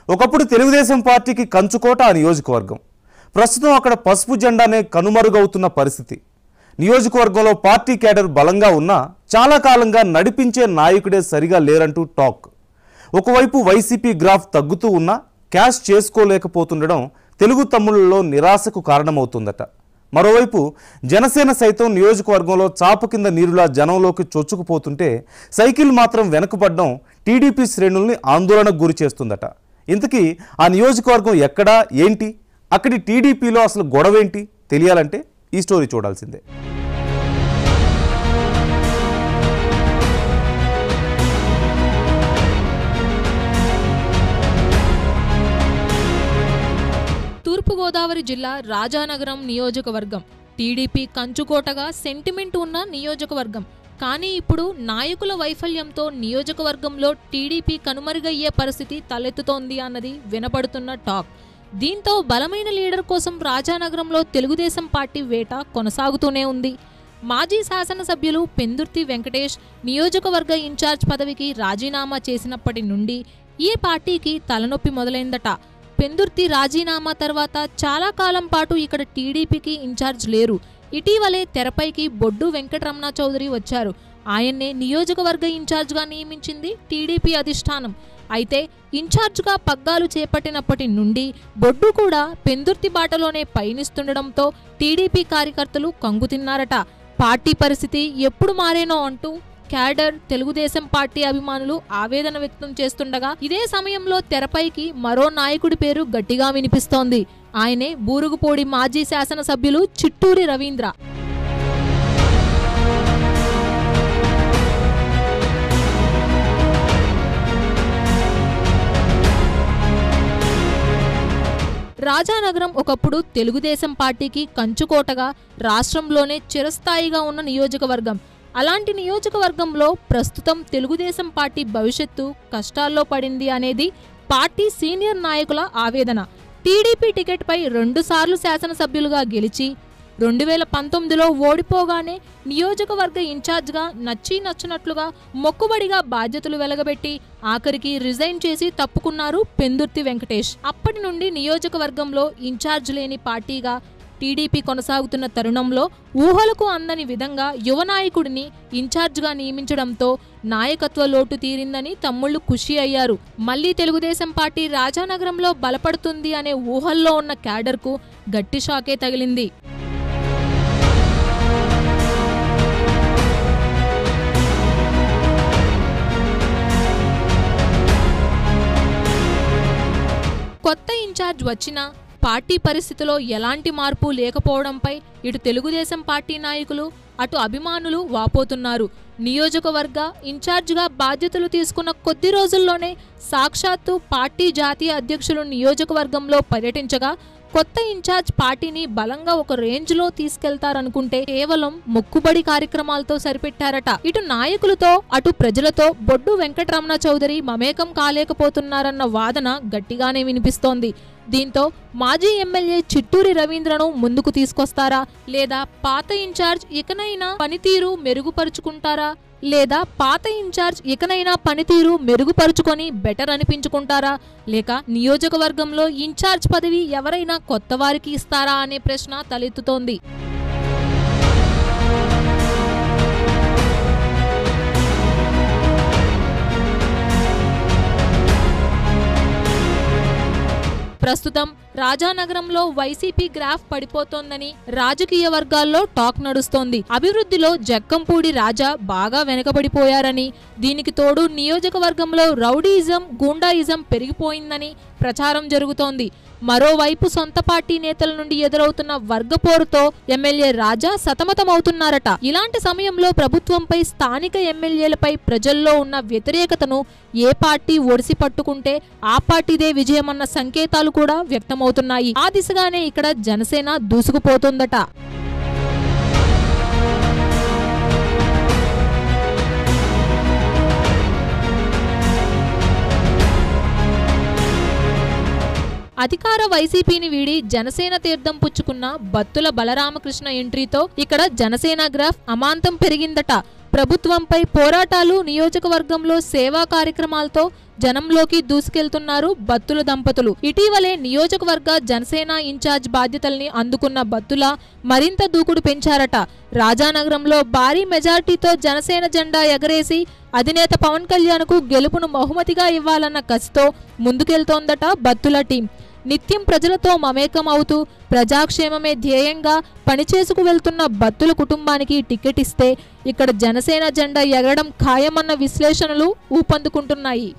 ఒకప్పుడు తెలుగుదేశం పార్టీకి కంచుకోట ఆ నియోజకవర్గం ప్రస్తుతం అక్కడ పసుపు జెండానే కనుమరుగవుతున్న పరిస్థితి నియోజకవర్గంలో పార్టీ కేడర్ బలంగా ఉన్నా చాలా కాలంగా నడిపించే నాయకుడే సరిగా లేరంటూ టాక్ ఒకవైపు వైసీపీ గ్రాఫ్ తగ్గుతూ ఉన్నా క్యాష్ చేసుకోలేకపోతుండడం తెలుగు తమ్ముళ్లలో నిరాశకు కారణమవుతుందట మరోవైపు జనసేన సైతం నియోజకవర్గంలో చాప కింద నీరులా జనంలోకి చొచ్చుకుపోతుంటే సైకిల్ మాత్రం వెనకబడడం టీడీపీ శ్రేణుల్ని ఆందోళనకు గురి చేస్తుందట ఇంతకీ ఆ నియోజకవర్గం ఎక్కడా ఏంటి అక్కడి టీడీపీలో అసలు గొడవేంటి తెలియాలంటే ఈ స్టోరీ చూడాల్సిందే తూర్పుగోదావరి జిల్లా రాజానగరం నియోజకవర్గం టీడీపీ కంచుకోటగా సెంటిమెంట్ ఉన్న నియోజకవర్గం కానీ ఇప్పుడు నాయకుల వైఫల్యంతో నియోజకవర్గంలో టీడీపీ కనుమరుగయ్యే పరిస్థితి తలెత్తుతోంది అన్నది వినపడుతున్న టాక్ దీంతో బలమైన లీడర్ కోసం రాజానగరంలో తెలుగుదేశం పార్టీ వేట కొనసాగుతూనే ఉంది మాజీ శాసనసభ్యులు పెందుర్తి వెంకటేష్ నియోజకవర్గ ఇన్ఛార్జ్ పదవికి రాజీనామా చేసినప్పటి నుండి ఈ పార్టీకి తలనొప్పి మొదలైందట పెందుర్తి రాజీనామా తర్వాత చాలా కాలం పాటు ఇక్కడ టీడీపీకి ఇన్ఛార్జ్ లేరు ఇటీవలే తెరపైకి బొడ్డు వెంకటరమణ చౌదరి వచ్చారు ఆయన్నే నియోజకవర్గ ఇన్ఛార్జ్గా నియమించింది టీడీపీ అధిష్టానం అయితే ఇన్ఛార్జ్గా పగ్గాలు చేపట్టినప్పటి నుండి బొడ్డు కూడా పెందుర్తి బాటలోనే పయనిస్తుండడంతో టీడీపీ కార్యకర్తలు కంగుతిన్నారట పార్టీ పరిస్థితి ఎప్పుడు మారేనో అంటూ క్యాడర్ తెలుగుదేశం పార్టీ అభిమానులు ఆవేదన వ్యక్తం చేస్తుండగా ఇదే సమయంలో తెరపైకి మరో నాయకుడి పేరు గట్టిగా వినిపిస్తోంది ఆయనే బూరుగుపోడి మాజీ శాసనసభ్యులు చిట్టూరి రవీంద్ర రాజానగరం ఒకప్పుడు తెలుగుదేశం పార్టీకి కంచుకోటగా రాష్ట్రంలోనే చిరస్థాయిగా ఉన్న నియోజకవర్గం అలాంటి నియోజకవర్గంలో ప్రస్తుతం తెలుగుదేశం పార్టీ భవిష్యత్తు కష్టాల్లో పడింది అనేది పార్టీ సీనియర్ నాయకుల ఆవేదన టీడీపీ టికెట్పై రెండుసార్లు శాసనసభ్యులుగా గెలిచి రెండు వేల పంతొమ్మిదిలో ఓడిపోగానే నియోజకవర్గ ఇన్ఛార్జ్గా నచ్చి నచ్చినట్లుగా మొక్కుబడిగా బాధ్యతలు వెలగబెట్టి ఆఖరికి రిజైన్ చేసి తప్పుకున్నారు పెందుర్తి వెంకటేష్ అప్పటి నుండి నియోజకవర్గంలో ఇన్ఛార్జ్ లేని పార్టీగా టీడీపీ కొనసాగుతున్న తరుణంలో ఊహలకు అందని విధంగా యువ నాయకుడిని ఇన్ఛార్జ్గా నియమించడంతో నాయకత్వ లోటు తీరిందని తమ్ముళ్లు ఖుషి అయ్యారు మళ్లీ తెలుగుదేశం పార్టీ రాజానగరంలో బలపడుతుంది అనే ఊహల్లో ఉన్న క్యాడర్కు గట్టి షాకే తగిలింది కొత్త ఇన్ఛార్జ్ వచ్చినా పార్టీ పరిస్థితిలో ఎలాంటి మార్పు లేకపోవడంపై ఇటు తెలుగుదేశం పార్టీ నాయకులు అటు అభిమానులు వాపోతున్నారు నియోజకవర్గ ఇన్ఛార్జిగా బాధ్యతలు తీసుకున్న కొద్ది రోజుల్లోనే సాక్షాత్తు పార్టీ జాతీయ అధ్యక్షులు నియోజకవర్గంలో పర్యటించగా కొత్త ఇన్ఛార్జ్ పార్టీని బలంగా ఒక రేంజ్ లో తీసుకెళ్తారనుకుంటే కేవలం మొక్కుబడి కార్యక్రమాలతో సరిపెట్టారట ఇటు నాయకులతో అటు ప్రజలతో బొడ్డు వెంకటరమణ చౌదరి మమేకం కాలేకపోతున్నారన్న వాదన గట్టిగానే వినిపిస్తోంది దీంతో మాజీ ఎమ్మెల్యే చిట్టూరి రవీంద్రను ముందుకు తీసుకొస్తారా లేదా పాత ఇన్ఛార్జ్ ఇకనైనా పనితీరు మెరుగుపరుచుకుంటారా లేదా పాత ఇన్ఛార్జ్ ఇకనైనా పనితీరు మెరుగుపరుచుకొని బెటర్ అనిపించుకుంటారా లేక నియోజకవర్గంలో ఇన్ఛార్జ్ పదవి ఎవరైనా కొత్త వారికి ఇస్తారా అనే ప్రశ్న తలెత్తుతోంది ప్రస్తుతం రాజానగరంలో వైసీపీ గ్రాఫ్ పడిపోతోందని రాజకీయ వర్గాల్లో టాక్ నడుస్తోంది అభివృద్ధిలో జక్కంపూడి రాజా బాగా వెనకబడిపోయారని దీనికి తోడు నియోజకవర్గంలో రౌడీయిజం గూండాయిజం పెరిగిపోయిందని ప్రచారం జరుగుతోంది మరోవైపు సొంత పార్టీ నేతల నుండి ఎదురవుతున్న వర్గపోరుతో ఎమ్మెల్యే రాజా సతమతమవుతున్నారట ఇలాంటి సమయంలో ప్రభుత్వంపై స్థానిక ఎమ్మెల్యేలపై ప్రజల్లో ఉన్న వ్యతిరేకతను ఏ పార్టీ ఒడిసి పట్టుకుంటే ఆ పార్టీదే విజయమన్న సంకేతాలు కూడా వ్యక్తమవుతున్నాయి ఆ దిశగానే ఇక్కడ జనసేన దూసుకుపోతుందట అధికార వైసీపీని వీడి జనసేన తీర్థం పుచ్చుకున్న బత్తుల బలరామకృష్ణ ఎంట్రీతో ఇక్కడ జనసేన గ్రాఫ్ అమాంతం పెరిగిందట ప్రభుత్వంపై పోరాటాలు నియోజకవర్గంలో సేవా కార్యక్రమాలతో జనంలోకి దూసుకెళ్తున్నారు బత్తుల దంపతులు ఇటీవలే నియోజకవర్గ జనసేన ఇన్ఛార్జ్ బాధ్యతల్ని అందుకున్న బత్తుల మరింత దూకుడు పెంచారట రాజానగరంలో భారీ మెజార్టీతో జనసేన జెండా ఎగరేసి అధినేత పవన్ కళ్యాణ్కు గెలుపును బహుమతిగా ఇవ్వాలన్న కసితో ముందుకెళ్తోందట బత్తుల టీం నిత్యం ప్రజలతో మమేకం అవుతూ ప్రజాక్షేమమే ధ్యేయంగా పనిచేసుకు వెళ్తున్న బత్తుల కుటుంబానికి టికెట్ ఇస్తే ఇక్కడ జనసేన జెండా ఎగరడం ఖాయమన్న విశ్లేషణలు ఊపందుకుంటున్నాయి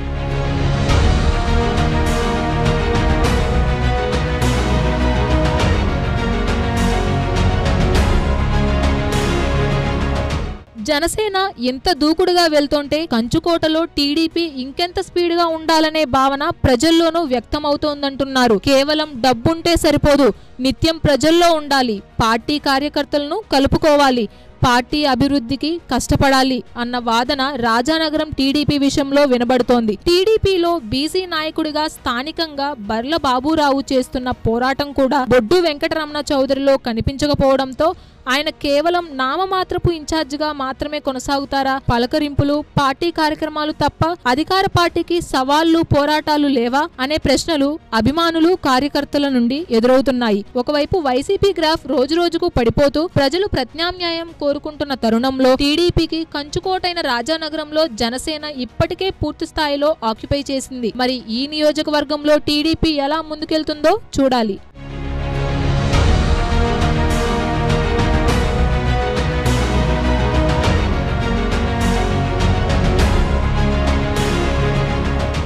జనసేన ఎంత దూకుడుగా వెళ్తుంటే కంచుకోటలో టీడీపీ ఇంకెంత స్పీడ్గా ఉండాలనే భావన ప్రజల్లోనూ వ్యక్తమవుతోందంటున్నారు కేవలం డబ్బుంటే సరిపోదు నిత్యం ప్రజల్లో ఉండాలి పార్టీ కార్యకర్తలను కలుపుకోవాలి పార్టీ అభివృద్ధికి కష్టపడాలి అన్న వాదన రాజానగరం టీడీపీ విషయంలో వినబడుతోంది టీడీపీలో బీసీ నాయకుడిగా స్థానికంగా బర్ల బాబురావు చేస్తున్న పోరాటం కూడా బొడ్డు వెంకటరమణ చౌదరిలో కనిపించకపోవడంతో ఆయన కేవలం నామమాత్రపు ఇన్ఛార్జిగా మాత్రమే కొనసాగుతారా పలకరింపులు పార్టీ కార్యక్రమాలు తప్ప అధికార పార్టీకి సవాళ్లు పోరాటాలు లేవా అనే ప్రశ్నలు అభిమానులు కార్యకర్తల నుండి ఎదురవుతున్నాయి ఒకవైపు వైసీపీ గ్రాఫ్ రోజురోజుకు పడిపోతూ ప్రజలు ప్రత్యామ్నాయం కోరుకుంటున్న తరుణంలో టీడీపీకి కంచుకోటైన రాజానగరంలో జనసేన ఇప్పటికే పూర్తి స్థాయిలో ఆక్యుపై చేసింది మరి ఈ నియోజకవర్గంలో టీడీపీ ఎలా ముందుకెళ్తుందో చూడాలి